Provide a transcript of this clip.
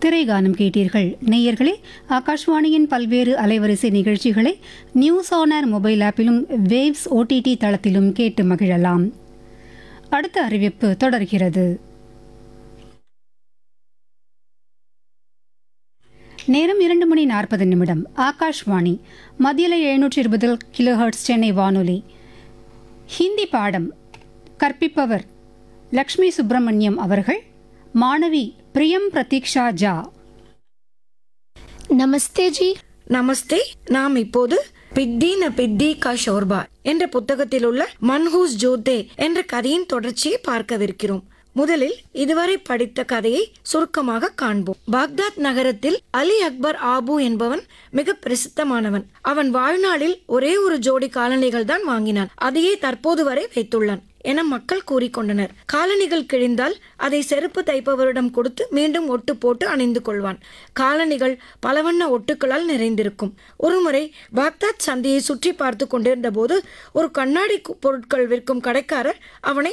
திரைகானம் கேட்டீர்கள் நேயர்களே ஆகாஷ்வாணியின் பல்வேறு அலைவரிசை நிகழ்ச்சிகளை நியூஸ் ஆனர் மொபைல் ஆப்பிலும் வேவ்ஸ் ஓடிடி தளத்திலும் கேட்டு மகிழலாம் அடுத்த அறிவிப்பு தொடர்கிறது நேரம் இரண்டு மணி நாற்பது நிமிடம் ஆகாஷ்வாணி மத்தியில எழுநூற்றி இருபது கிலோஹெர்ட்ஸ் சென்னை வானொலி ஹிந்தி பாடம் கற்பிப்பவர் லக்ஷ்மி சுப்பிரமணியம் அவர்கள் மாணவி பிரியம் பிரதீக்ஷா ஜா நமஸ்தே ஜி நமஸ்தே நாம் இப்போது பிட்டி ந பிட்டி கா ஷோர்பா என்ற புத்தகத்தில் உள்ள மன்ஹூஸ் ஜோதே என்ற கதையின் தொடர்ச்சியை பார்க்கவிருக்கிறோம் முதலில் இதுவரை படித்த கதையை சுருக்கமாக காண்போம் பாக்தாத் நகரத்தில் அலி அக்பர் ஆபு என்பவன் மிக பிரசித்தமானவன் அவன் வாழ்நாளில் ஒரே ஒரு ஜோடி காலணிகள் தான் வாங்கினான் அதையே தற்போது வரை வைத்துள்ளான் என மக்கள் கூறிக்கொண்டனர் காலணிகள் கிழிந்தால் அதை செருப்பு தைப்பவரிடம் கொடுத்து மீண்டும் ஒட்டு போட்டு அணிந்து கொள்வான் காலணிகள் பலவண்ண ஒட்டுக்களால் நிறைந்திருக்கும் ஒருமுறை பாக்தாத் சந்தையை சுற்றி பார்த்து கொண்டிருந்த போது ஒரு கண்ணாடி கு- பொருட்கள் விற்கும் கடைக்காரர் அவனை